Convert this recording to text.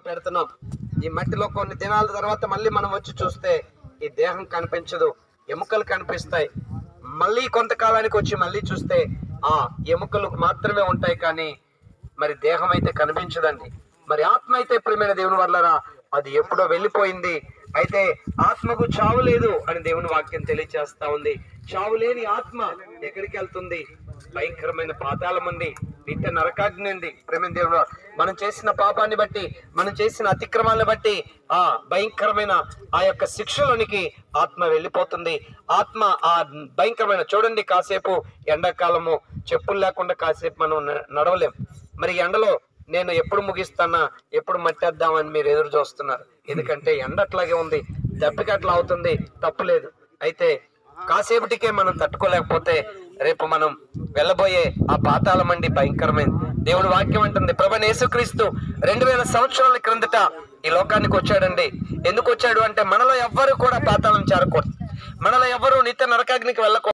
పెడుతున్నాం ఈ మట్టిలో కొన్ని దినాల తర్వాత మళ్ళీ మనం వచ్చి చూస్తే ఈ దేహం కనిపించదు ఎముకలు కనిపిస్తాయి మళ్ళీ కొంతకాలానికి వచ్చి మళ్ళీ చూస్తే ఆ ఎముకలు మాత్రమే ఉంటాయి కానీ మరి దేహం అయితే కనిపించదండి మరి ఆత్మ అయితే ప్రియమైన దేవుని వల్లరా అది ఎప్పుడో వెళ్ళిపోయింది అయితే ఆత్మకు చావు లేదు అని దేవుని వాక్యం తెలియచేస్తా ఉంది చావు లేని ఆత్మ ఎక్కడికి వెళ్తుంది భయంకరమైన పాతాళం ఉంది నిత్య నరకాగ్ని ఉంది ప్రేమ దేవుడు మనం చేసిన పాపాన్ని బట్టి మనం చేసిన అతిక్రమాలను బట్టి ఆ భయంకరమైన ఆ యొక్క శిక్షలోనికి ఆత్మ వెళ్ళిపోతుంది ఆత్మ ఆ భయంకరమైన చూడండి కాసేపు ఎండాకాలము చెప్పులు లేకుండా కాసేపు మనం న- నడవలేం మరి ఎండలో నేను ఎప్పుడు ముగిస్తానా ఎప్పుడు మట్టేద్దామని మీరు ఎదురు చూస్తున్నారు ఎందుకంటే ఎండ అట్లాగే ఉంది దెబ్బకి అట్లా అవుతుంది తప్పులేదు అయితే కాసేపటికే మనం తట్టుకోలేకపోతే రేపు మనం వెళ్ళబోయే ఆ పాతాళ మండి భయంకరమైంది దేవుడు వాక్యం అంటుంది ప్రభు యేసుక్రీస్తు రెండు వేల సంవత్సరాల క్రిందట ఈ లోకానికి వచ్చాడండి ఎందుకు వచ్చాడు అంటే మనలో ఎవ్వరు కూడా పాతాళం చేరకూడదు మనలో ఎవ్వరూ నిత్య నరకాగ్నికి వెళ్ళకూడదు